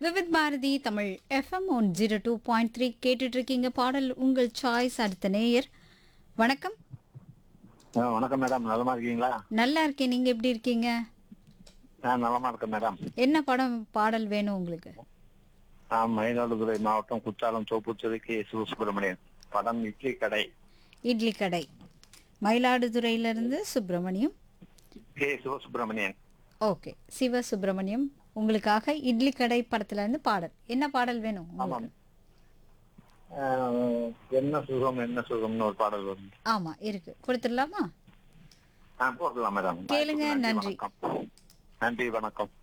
Vividh Bharati Tamil FM one zero two point three கேட்டுட்டு இருக்கீங்க பாடல் உங்கள் சாய்ஸ் அடுத்த நேயர் வணக்கம் ஆ, வணக்கம் மேடம் நலமா இருக்கீங்களா நல்லா இருக்கேன் நீங்க எப்படி இருக்கீங்க நான் நலமா இருக்கேன் மேடம் என்ன படம் பாடல் வேணும் உங்களுக்கு நான் மயிலாடுதுறை மாவட்டம் குற்றாலம் சோப்புச்சேரி கே சிவசுப்பிரமணியன் படம் இட்லி கடை இட்லி கடை மயிலாடுதுறையிலிருந்து சுப்பிரமணியம் கே சிவசுப்பிரமணியன் ஓகே சிவ சுப்பிரமணியம் உங்களுக்காக இட்லி கடை படத்துல இருந்து பாடல் என்ன பாடல் வேணும் ஆமாம் உங்களுக்கு? ஆ, என்ன சுகம் என்ன சுகம்னு ஒரு பாடல் வரும் ஆமா இருக்கு கொடுத்துடலாமா ஆ போடலாம் மேடம் கேளுங்க, நன்றி. வணக்கம் நன்றி வணக்கம்